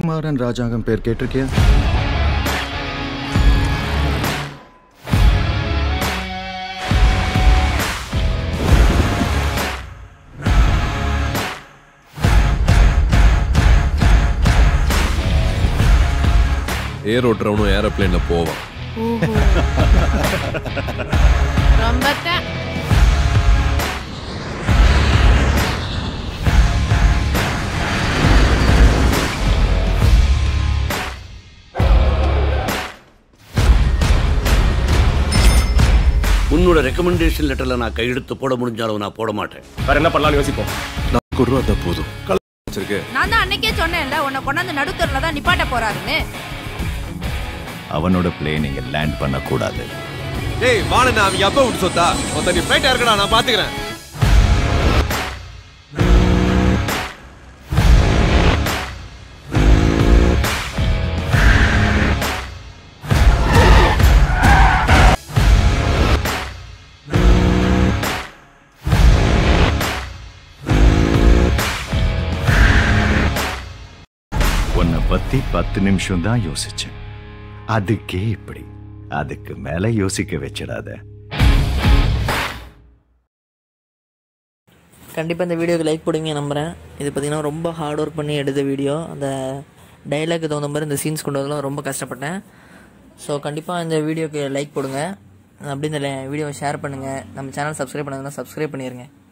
குமாரன் ராஜாங்கம் பேர் கேட்டிருக்கியா ஏர் ஓட்டுறவனும் ஏரோப்ளேன்ல போவான் ரொம்ப தான். உன்னோட ரெக்கமெண்டேஷன் லெட்டர்ல நான் கையெழுத்து போட முடிஞ்சாலும் நான் போட மாட்டேன் வேற என்ன பண்ணலாம்னு யோசிப்போம் நான் ரூபா தான் போதும் வச்சிருக்கு நான் தான் அன்னைக்கே சொன்னேன்ல உன்னை கொண்டாந்து நடுத்தரில் தான் நிப்பாட்ட போறாருன்னு அவனோட பிளேன் இங்க லேண்ட் பண்ணக்கூடாது டேய் வாணண்ணா அவங்க அப்பா விட்டு சொத்தா ஒருத்த நீ ஃபிளைட் இருக்கடா நான் பாத்துக்கிறேன் உன்னை பத்தி பத்து நிமிஷம் தான் யோசிச்சேன் அதுக்கே இப்படி அதுக்கு மேல யோசிக்க வச்சிடாத கண்டிப்பாக இந்த வீடியோக்கு லைக் போடுவீங்க நம்புகிறேன் இது பார்த்தீங்கன்னா ரொம்ப ஹார்ட் ஒர்க் பண்ணி எடுத்த வீடியோ அந்த டைலாக்கு தகுந்த மாதிரி இந்த சீன்ஸ் கொண்டு வரதுலாம் ரொம்ப கஷ்டப்பட்டேன் ஸோ கண்டிப்பாக இந்த வீடியோக்கு லைக் போடுங்க அப்படி இந்த வீடியோவை ஷேர் பண்ணுங்கள் நம்ம சேனல் சப்ஸ்கிரைப் பண்ணாங்கன்னா சப்ஸ்கிரைப் பண்ணிடுங்க